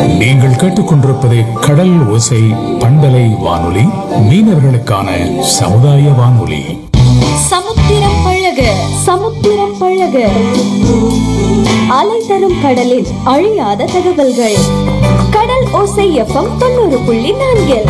நீங்கள் கேட்டுக்கொண்டிருப்பது கடல் ஓசை பண்பலை வானொலி மீனவர்களுக்கான சமுதாய வானொலி சமுத்திரம் பழக சமுத்திரம் பழக அலை தரும் கடலில் அழியாத தகவல்கள் கடல் ஓசை எஃப்எம் தொண்ணூறு புள்ளி நான்கில்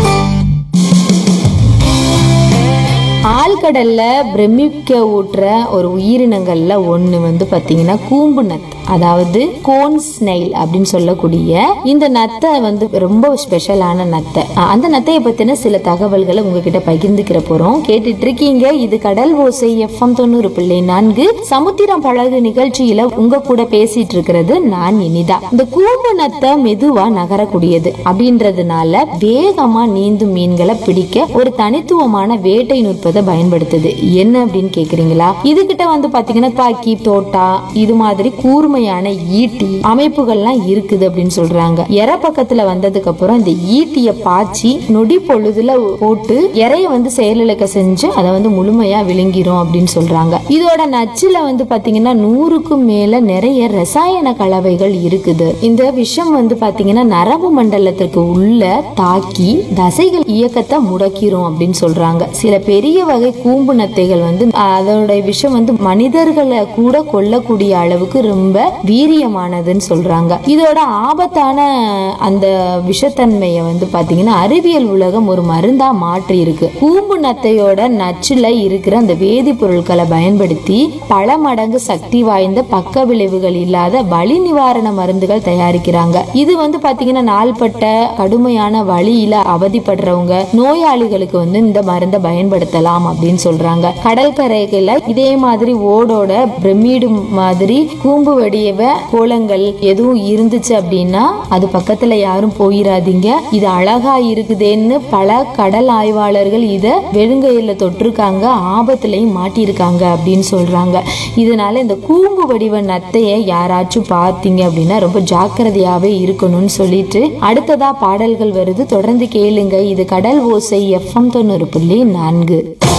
ஆழ்கடல்ல பிரமிக்க ஊட்டுற ஒரு உயிரினங்கள்ல ஒண்ணு வந்து பாத்தீங்கன்னா கூம்பு நத் அதாவது கோன் ஸ்னைல் அப்படின்னு சொல்லக்கூடிய இந்த நத்தை வந்து ரொம்ப ஸ்பெஷலான நத்தை அஹ் அந்த நத்தையை பத்தின சில தகவல்களை உங்ககிட்ட பகிர்ந்துக்கிற போறோம் கேட்டுட்டு இருக்கீங்க இது கடல் ஓசை எஃப்எம் தொண்ணூறு பிள்ளை நான்கு சமுத்திரம் பழகு நிகழ்ச்சியில உங்க கூட பேசிட்டு இருக்கிறது நான் இனிதா இந்த கூம்பு நத்தை மெதுவா நகரக்கூடியது அப்படின்றதுனால வேகமா நீந்தும் மீன்களை பிடிக்க ஒரு தனித்துவமான வேட்டை நுட்பத்தை பயன்படுத்துது என்ன அப்படின்னு கேக்குறீங்களா இதுகிட்ட வந்து பாத்தீங்கன்னா தாக்கி தோட்டா இது மாதிரி கூர்மையான ஈட்டி அமைப்புகள்லாம் இருக்குது அப்படின்னு சொல்றாங்க எற பக்கத்துல வந்ததுக்கு அப்புறம் இந்த ஈட்டிய பாய்ச்சி நொடி பொழுதுல போட்டு இறைய வந்து செயலிழக்க செஞ்சு அதை வந்து முழுமையா விழுங்கிரும் அப்படின்னு சொல்றாங்க இதோட நச்சுல வந்து பாத்தீங்கன்னா நூறுக்கும் மேல நிறைய ரசாயன கலவைகள் இருக்குது இந்த விஷம் வந்து பாத்தீங்கன்னா நரம்பு மண்டலத்திற்கு உள்ள தாக்கி தசைகள் இயக்கத்தை முடக்கிரும் அப்படின்னு சொல்றாங்க சில பெரிய வகை கூம்பு நத்தைகள் வந்து அதோட விஷம் வந்து மனிதர்களை கூட கொல்லக்கூடிய அளவுக்கு ரொம்ப வீரியமானதுன்னு சொல்றாங்க இதோட ஆபத்தான அந்த விஷத்தன்மையை வந்து பாத்தீங்கன்னா அறிவியல் உலகம் ஒரு மருந்தா மாற்றி இருக்கு கூம்பு நத்தையோட நச்சுல இருக்கிற அந்த வேதிப்பொருட்களை பயன்படுத்தி பல மடங்கு சக்தி வாய்ந்த பக்க விளைவுகள் இல்லாத வலி நிவாரண மருந்துகள் தயாரிக்கிறாங்க இது வந்து பாத்தீங்கன்னா நாள்பட்ட கடுமையான வலியில அவதிப்படுறவங்க நோயாளிகளுக்கு வந்து இந்த மருந்தை பயன்படுத்தலாம் அப்படின்னு சொல்றாங்க கடற்கரைகள்ல இதே மாதிரி ஓடோட பிரமிடு மாதிரி கூம்பு வடிவ கோலங்கள் எதுவும் இருந்துச்சு அப்படின்னா அது பக்கத்துல யாரும் போயிடாதீங்க இது அழகா இருக்குதேன்னு பல கடல் ஆய்வாளர்கள் இத வெறுங்கையில தொட்டிருக்காங்க ஆபத்துலயும் மாட்டியிருக்காங்க அப்படின்னு சொல்றாங்க இதனால இந்த கூம்பு வடிவ நத்தையை யாராச்சும் பார்த்தீங்க அப்படின்னா ரொம்ப ஜாக்கிரதையாவே இருக்கணும்னு சொல்லிட்டு அடுத்ததா பாடல்கள் வருது தொடர்ந்து கேளுங்க இது கடல் ஓசை எஃப்எம் தொண்ணூறு புள்ளி நான்கு